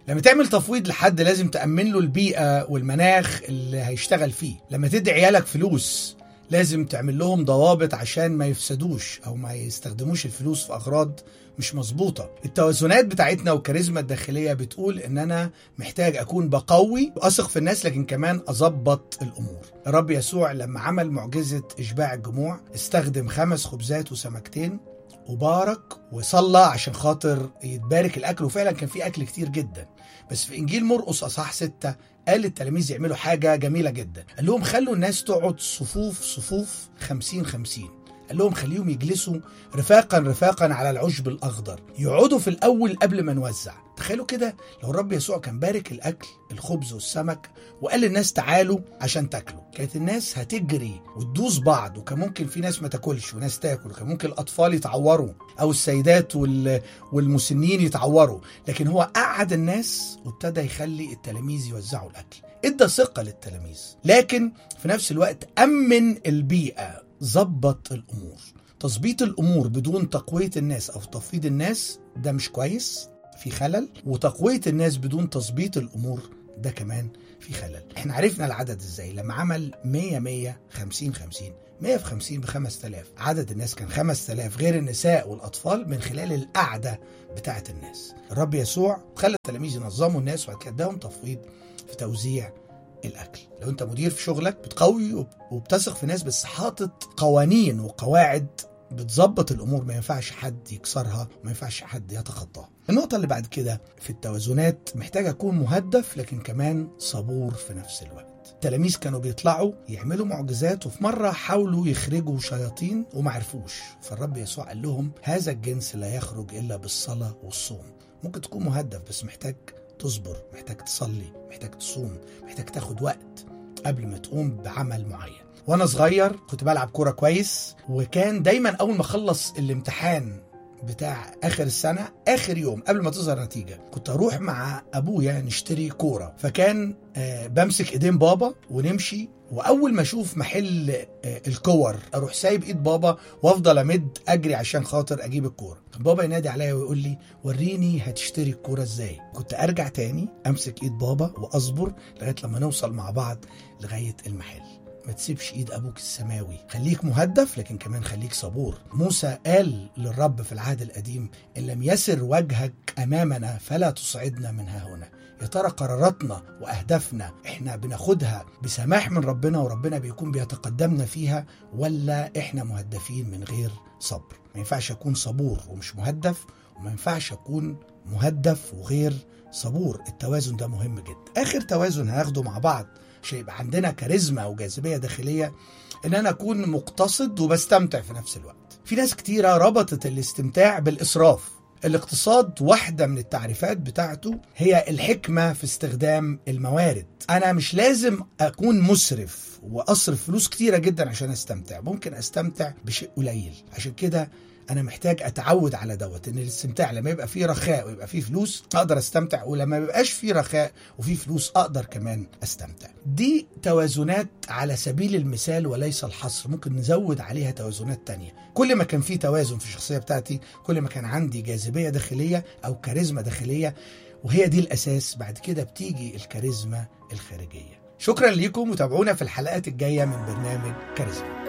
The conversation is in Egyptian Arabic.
لما تعمل تفويض لحد لازم تأمن له البيئة والمناخ اللي هيشتغل فيه لما تدي عيالك فلوس لازم تعمل لهم ضوابط عشان ما يفسدوش او ما يستخدموش الفلوس في اغراض مش مظبوطه التوازنات بتاعتنا والكاريزما الداخليه بتقول ان انا محتاج اكون بقوي واثق في الناس لكن كمان اظبط الامور الرب يسوع لما عمل معجزه اشباع الجموع استخدم خمس خبزات وسمكتين وبارك وصلى عشان خاطر يتبارك الاكل وفعلا كان في اكل كتير جدا بس في انجيل مرقس اصحاح ستة قال للتلاميذ يعملوا حاجه جميله جدا قال لهم خلوا الناس تقعد صفوف صفوف خمسين خمسين قال لهم خليهم يجلسوا رفاقا رفاقا على العشب الاخضر يقعدوا في الاول قبل ما نوزع تخيلوا كده لو الرب يسوع كان بارك الاكل الخبز والسمك وقال للناس تعالوا عشان تاكلوا كانت الناس هتجري وتدوس بعض وكان ممكن في ناس ما تاكلش وناس تاكل وكان ممكن الاطفال يتعوروا او السيدات وال... والمسنين يتعوروا لكن هو قعد الناس وابتدى يخلي التلاميذ يوزعوا الاكل ادى ثقه للتلاميذ لكن في نفس الوقت امن البيئه ظبط الامور تظبيط الامور بدون تقويه الناس او تفويض الناس ده مش كويس في خلل وتقويه الناس بدون تظبيط الامور ده كمان في خلل احنا عرفنا العدد ازاي لما عمل 100 100 50 50 100 في 50 ب 5000 عدد الناس كان 5000 غير النساء والاطفال من خلال القعده بتاعه الناس الرب يسوع خلى التلاميذ ينظموا الناس وبعد كده اداهم تفويض في توزيع الاكل لو انت مدير في شغلك بتقوي وبتثق في ناس بس حاطط قوانين وقواعد بتظبط الامور ما ينفعش حد يكسرها وما ينفعش حد يتخطاها النقطه اللي بعد كده في التوازنات محتاج اكون مهدف لكن كمان صبور في نفس الوقت التلاميذ كانوا بيطلعوا يعملوا معجزات وفي مرة حاولوا يخرجوا شياطين وما عرفوش فالرب يسوع قال لهم هذا الجنس لا يخرج إلا بالصلاة والصوم ممكن تكون مهدف بس محتاج تصبر محتاج تصلي محتاج تصوم محتاج تاخد وقت قبل ما تقوم بعمل معين وانا صغير كنت بلعب كوره كويس وكان دايما اول ما اخلص الامتحان بتاع اخر السنه اخر يوم قبل ما تظهر نتيجه كنت اروح مع ابويا نشتري كوره فكان آه بمسك ايدين بابا ونمشي واول ما اشوف محل آه الكور اروح سايب ايد بابا وافضل امد اجري عشان خاطر اجيب الكوره بابا ينادي عليا ويقول لي وريني هتشتري الكوره ازاي كنت ارجع تاني امسك ايد بابا واصبر لغايه لما نوصل مع بعض لغايه المحل ما تسيبش ايد ابوك السماوي خليك مهدف لكن كمان خليك صبور موسى قال للرب في العهد القديم ان لم يسر وجهك امامنا فلا تصعدنا من ها هنا يا ترى قراراتنا واهدافنا احنا بناخدها بسماح من ربنا وربنا بيكون بيتقدمنا فيها ولا احنا مهدفين من غير صبر ما ينفعش اكون صبور ومش مهدف وما ينفعش اكون مهدف وغير صبور التوازن ده مهم جدا اخر توازن هناخده مع بعض عشان يبقى عندنا كاريزما وجاذبيه داخليه ان انا اكون مقتصد وبستمتع في نفس الوقت في ناس كتيره ربطت الاستمتاع بالاسراف الاقتصاد واحدة من التعريفات بتاعته هي الحكمة في استخدام الموارد أنا مش لازم أكون مسرف وأصرف فلوس كتيرة جدا عشان أستمتع ممكن أستمتع بشيء قليل عشان كده انا محتاج اتعود على دوت ان الاستمتاع لما يبقى فيه رخاء ويبقى فيه فلوس اقدر استمتع ولما ما يبقاش فيه رخاء وفيه فلوس اقدر كمان استمتع دي توازنات على سبيل المثال وليس الحصر ممكن نزود عليها توازنات تانية كل ما كان فيه توازن في الشخصيه بتاعتي كل ما كان عندي جاذبيه داخليه او كاريزما داخليه وهي دي الاساس بعد كده بتيجي الكاريزما الخارجيه شكرا ليكم وتابعونا في الحلقات الجايه من برنامج كاريزما